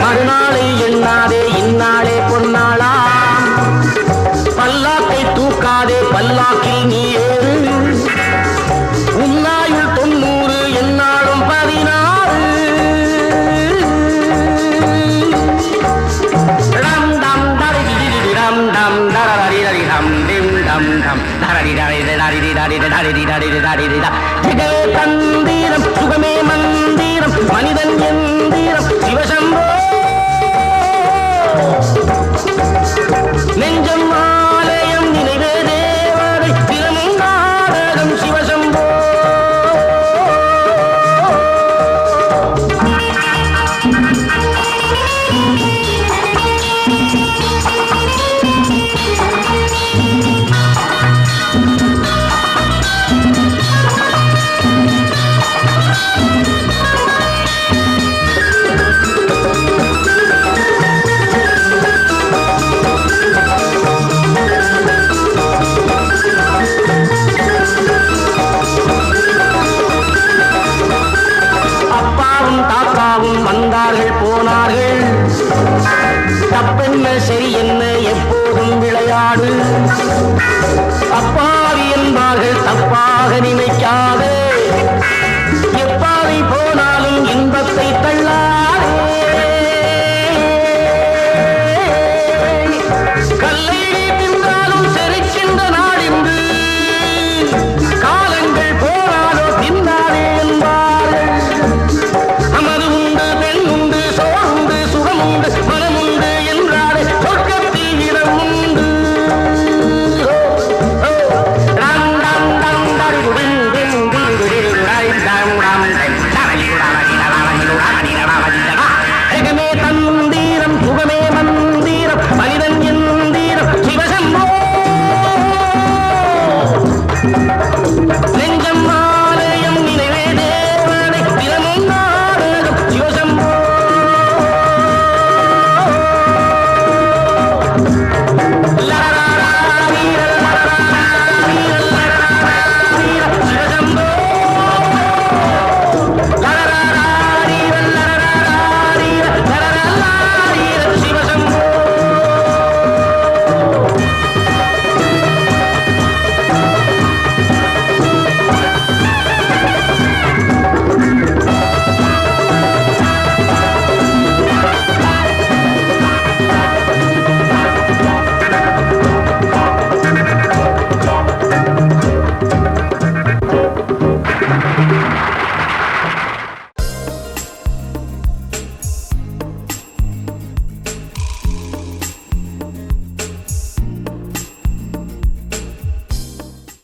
மறுநாளை எண்ணாதே இந்நாளே பொன்னாளா பல்லாக்கை தூக்காதே பல்லாக்கில் நீ ஏறு உன்னாயுள் தொண்ணூறு என்னாலும் பதினாறு டம் டம் டரிடிடிடி டம் டம் டரரிடரி டம் டிம் டம் டம் டரரிடரி டரிடி டரிடி டரிடி டரிடி டரிடி ட. ஜெகமே தந்திரம் சுகமே மந்திரம் மனிதன் எந்திரம் சிவசம்போ நெஞ்சம் ஆலயம் நினைவே தேவதை தினமும் நாடகம் சிவசம்போ அப்பாவும் தாத்தாவும் வந்தார்கள் போனார்கள் தப்பென்ன சரி என்ன எப்போதும் விளையாடு அப்பாவி என்பார்கள் தப்பாக நினைக்காதே எப்பாவை போனாலும் இன்பத்தை தள்ளாதே